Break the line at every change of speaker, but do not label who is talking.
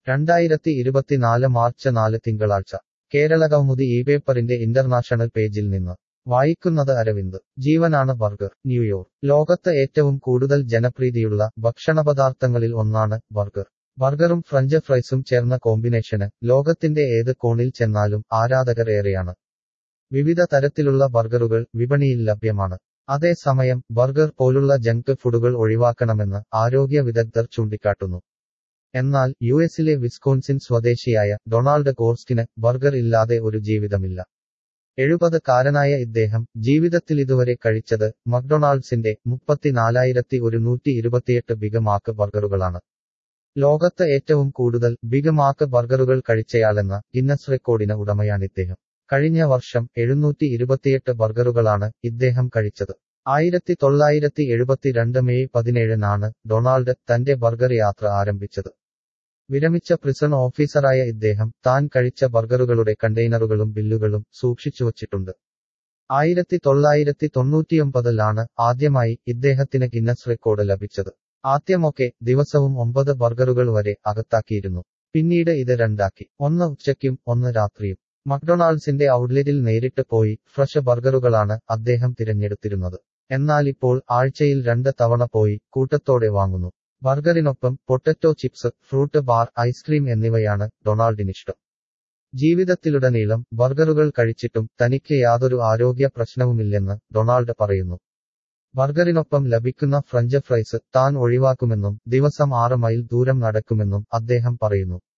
രണ്ടായിരത്തി ഇരുപത്തിനാല് മാർച്ച് നാല് തിങ്കളാഴ്ച കേരള കൗമുദി ഈ പേപ്പറിന്റെ ഇന്റർനാഷണൽ പേജിൽ നിന്ന് വായിക്കുന്നത് അരവിന്ദ് ജീവനാണ് ബർഗർ ന്യൂയോർക്ക് ലോകത്ത് ഏറ്റവും കൂടുതൽ ജനപ്രീതിയുള്ള ഭക്ഷണപദാർത്ഥങ്ങളിൽ ഒന്നാണ് ബർഗർ ബർഗറും ഫ്രഞ്ച് ഫ്രൈസും ചേർന്ന കോമ്പിനേഷന് ലോകത്തിന്റെ ഏത് കോണിൽ ചെന്നാലും ആരാധകർ ഏറെയാണ് വിവിധ തരത്തിലുള്ള ബർഗറുകൾ വിപണിയിൽ ലഭ്യമാണ് അതേസമയം ബർഗർ പോലുള്ള ജങ്ക് ഫുഡുകൾ ഒഴിവാക്കണമെന്ന് ആരോഗ്യ വിദഗ്ധർ ചൂണ്ടിക്കാട്ടുന്നു എന്നാൽ യുഎസിലെ വിസ്കോൺസിൻ സ്വദേശിയായ ഡൊണാൾഡ് കോർസ്കിന് ബർഗർ ഇല്ലാതെ ഒരു ജീവിതമില്ല എഴുപത് കാരനായ ഇദ്ദേഹം ജീവിതത്തിലിതുവരെ കഴിച്ചത് മക്ഡൊണാൾഡ്സിന്റെ മുപ്പത്തിനാലായിരത്തി ഒരുന്നൂറ്റി ഇരുപത്തിയെട്ട് ബിഗ് മാക്ക് ബർഗറുകളാണ് ലോകത്ത് ഏറ്റവും കൂടുതൽ ബിഗ് മാക്ക് ബർഗറുകൾ കഴിച്ചയാളെന്ന ഗിന്നസ് റെക്കോർഡിന് ഉടമയാണിദ്ദേഹം കഴിഞ്ഞ വർഷം എഴുന്നൂറ്റി ഇരുപത്തിയെട്ട് ബർഗറുകളാണ് ഇദ്ദേഹം കഴിച്ചത് ആയിരത്തി തൊള്ളായിരത്തി എഴുപത്തിരണ്ട് മെയ് പതിനേഴിനാണ് ഡൊണാൾഡ് തന്റെ ബർഗർ യാത്ര ആരംഭിച്ചത് വിരമിച്ച പ്രിസൺ ഓഫീസറായ ഇദ്ദേഹം താൻ കഴിച്ച ബർഗറുകളുടെ കണ്ടെയ്നറുകളും ബില്ലുകളും സൂക്ഷിച്ചുവച്ചിട്ടുണ്ട് ആയിരത്തി തൊള്ളായിരത്തി തൊണ്ണൂറ്റിയൊമ്പതിലാണ് ആദ്യമായി ഇദ്ദേഹത്തിന് ഗിന്നസ് റെക്കോർഡ് ലഭിച്ചത് ആദ്യമൊക്കെ ദിവസവും ഒമ്പത് ബർഗറുകൾ വരെ അകത്താക്കിയിരുന്നു പിന്നീട് ഇത് രണ്ടാക്കി ഒന്ന് ഉച്ചയ്ക്കും ഒന്ന് രാത്രിയും മക്ഡൊണാൾഡ്സിന്റെ ഔട്ട്ലെറ്റിൽ നേരിട്ട് പോയി ഫ്രഷ് ബർഗറുകളാണ് അദ്ദേഹം തിരഞ്ഞെടുത്തിരുന്നത് എന്നാൽ ഇപ്പോൾ ആഴ്ചയിൽ രണ്ട് തവണ പോയി കൂട്ടത്തോടെ വാങ്ങുന്നു ബർഗറിനൊപ്പം potato chips fruit bar ice cream എന്നിവയാണ് ഡൊണാൾഡിനിഷ്ടം ജീവിതത്തിലുടനീളം ബർഗറുകൾ കഴിച്ചിട്ടും തനിക്ക് യാതൊരു ആരോഗ്യ പ്രശ്നവുമില്ലെന്ന് ഡൊണാൾഡ് പറയുന്നു ബർഗറിനൊപ്പം ലഭിക്കുന്ന ഫ്രഞ്ച് ഫ്രൈസ് താൻ ഒഴിവാക്കുമെന്നും ദിവസം ആറ് മൈൽ ദൂരം നടക്കുമെന്നും അദ്ദേഹം പറയുന്നു